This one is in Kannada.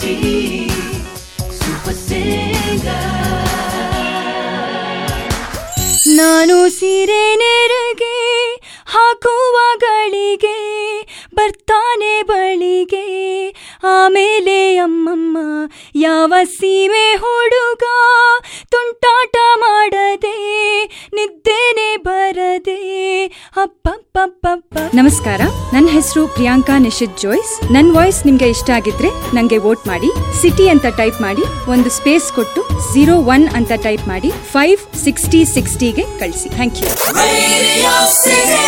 ಖುಷಿ ಸೂಪರ್ ಸಿಂಗರ್ ನಾನು ಸೀರೆ ನೆರಗೆ ಹಾಕುವಗಳಿಗೆ ಬರ್ತಾನೆ ಬಳಿಗೆ ಆಮೇಲೆ ಅಮ್ಮಮ್ಮ ಯಾವ ಸೀಮೆ ಹುಡುಗ ತುಂಟಾಟ ಮಾಡದೆ ನಿದ್ದೇನೆ ಬರದೆ ಅಪ್ಪಪ್ಪಪ್ಪಪ್ಪ ನಮಸ್ಕಾರ ನನ್ನ ಹೆಸರು ಪ್ರಿಯಾಂಕಾ ನಿಶಿತ್ ಜೋಯ್ಸ್ ನನ್ನ ವಾಯ್ಸ್ ನಿಮ್ಗೆ ಇಷ್ಟ ಆಗಿದ್ರೆ ನಂಗೆ ವೋಟ್ ಮಾಡಿ ಸಿಟಿ ಅಂತ ಟೈಪ್ ಮಾಡಿ ಒಂದು ಸ್ಪೇಸ್ ಕೊಟ್ಟು ಜೀರೋ ಒನ್ ಅಂತ ಟೈಪ್ ಮಾಡಿ ಫೈವ್ ಸಿಕ್ಸ್ಟಿ ಸಿಕ್ಸ್ಟಿಗೆ ಕಳಿಸಿ ಥ್ಯಾಂಕ್ ಯು Radio City.